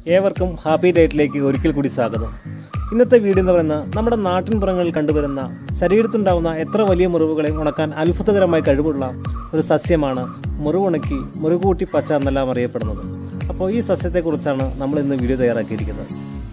ഏവർക്കും ഹാപ്പി ഡേറ്റിലേക്ക് ഒരിക്കൽ കൂടി സ്വാഗതം ഇന്നത്തെ വീഡിയോ എന്ന് പറയുന്നത് നമ്മുടെ നാട്ടിൻപുറങ്ങളിൽ കണ്ടുവരുന്ന ശരീരത്തുണ്ടാവുന്ന എത്ര വലിയ മുറിവുകളെ ഉണക്കാൻ അത്ഭുതകരമായി കഴിവുള്ള ഒരു സസ്യമാണ് മുറിവുണക്കി മുറികൂട്ടി പച്ച എന്നെല്ലാം അറിയപ്പെടുന്നത് അപ്പോൾ ഈ സസ്യത്തെക്കുറിച്ചാണ് നമ്മൾ ഇന്ന് വീഡിയോ തയ്യാറാക്കിയിരിക്കുന്നത്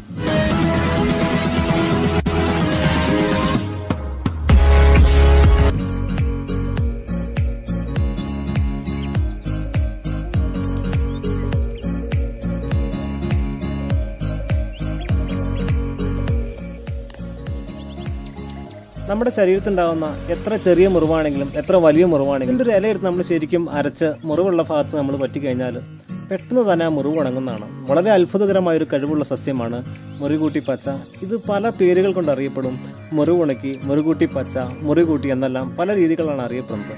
നമ്മുടെ ശരീരത്തുണ്ടാകുന്ന എത്ര ചെറിയ മുറിവാണെങ്കിലും എത്ര വലിയ മുറിവാണെങ്കിലും ഇതിൻ്റെ ഒരു ഇലയെടുത്ത് നമ്മൾ ശരിക്കും അരച്ച് മുറിവുള്ള ഭാഗത്ത് നമ്മൾ പറ്റിക്കഴിഞ്ഞാൽ പെട്ടെന്ന് തന്നെ ആ മുറിവ് ഉണങ്ങുന്നതാണ് വളരെ അത്ഭുതകരമായ ഒരു കഴിവുള്ള സസ്യമാണ് മുറികൂട്ടി പച്ച ഇത് പല പേരുകൾ കൊണ്ട് അറിയപ്പെടും മുറിവുണക്കി മുറികൂട്ടി പച്ച മുറികൂട്ടി എന്നെല്ലാം പല രീതികളാണ് അറിയപ്പെടുന്നത്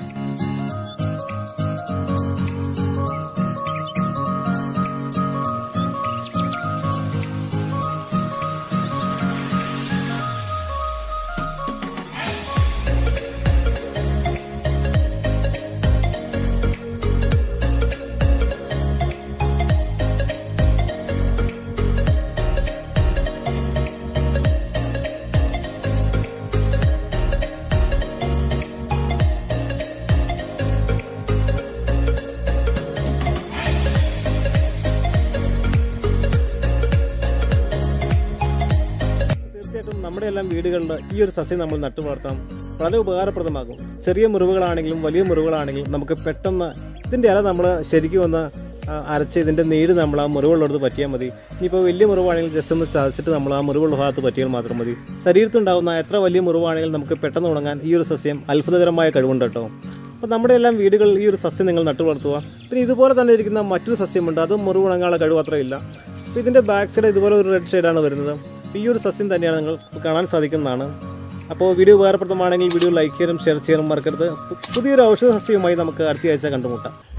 തീർച്ചയായിട്ടും നമ്മുടെ എല്ലാം വീടുകളിൽ ഈ ഒരു സസ്യം നമ്മൾ നട്ടു വളർത്താം വളരെ ഉപകാരപ്രദമാകും ചെറിയ മുറിവുകളാണെങ്കിലും വലിയ മുറിവുകളാണെങ്കിലും നമുക്ക് പെട്ടെന്ന് ഇതിൻ്റെ ഇല നമ്മൾ ശരിക്കും ഒന്ന് ആ, അരച്ച് ഇതിൻ്റെ നീര് നമ്മൾ ആ മുറിവുള്ളടത്ത് പറ്റിയാൽ മതി ഇനിയിപ്പോൾ വലിയ മുറിവാണെങ്കിൽ ജസ്റ്റ് ഒന്ന് ചതച്ചിട്ട് നമ്മൾ ആ മുറിവുള്ള ഭാഗത്ത് പറ്റിയാൽ മാത്രം മതി ശരീരത്തുണ്ടാകുന്ന എത്ര വലിയ മുറിവാണെങ്കിലും നമുക്ക് പെട്ടെന്ന് ഉണങ്ങാൻ ഈ ഒരു സസ്യം അത്ഭുതകരമായ കഴിവുണ്ട് കേട്ടോ അപ്പോൾ നമ്മുടെ എല്ലാം വീടുകളിൽ ഈ ഒരു സസ്യം നിങ്ങൾ നട്ടു വളർത്തുക പിന്നെ ഇതുപോലെ തന്നെ ഇരിക്കുന്ന മറ്റൊരു സസ്യമുണ്ട് അത് മുറിവുണങ്ങാനുള്ള കഴിവ് അത്രയില്ല അപ്പോൾ ഇതിൻ്റെ ബാക്ക് സൈഡ് ഇതുപോലെ ഒരു റെഡ് ഷെയ്ഡാണ് വരുന്നത് അപ്പോൾ ഈ ഒരു സസ്യം തന്നെയാണ് നിങ്ങൾ കാണാൻ സാധിക്കുന്നതാണ് അപ്പോൾ വീഡിയോ ഉപകാരപ്രദമാണെങ്കിൽ വീഡിയോ ലൈക്ക് ചെയ്യാനും ഷെയർ ചെയ്യാനും മറക്കരുത് പു- പുതിയൊരു ഔഷധ സസ്യവുമായി നമുക്ക് അടുത്ത ആഴ്ച കണ്ടുമുട്ടാം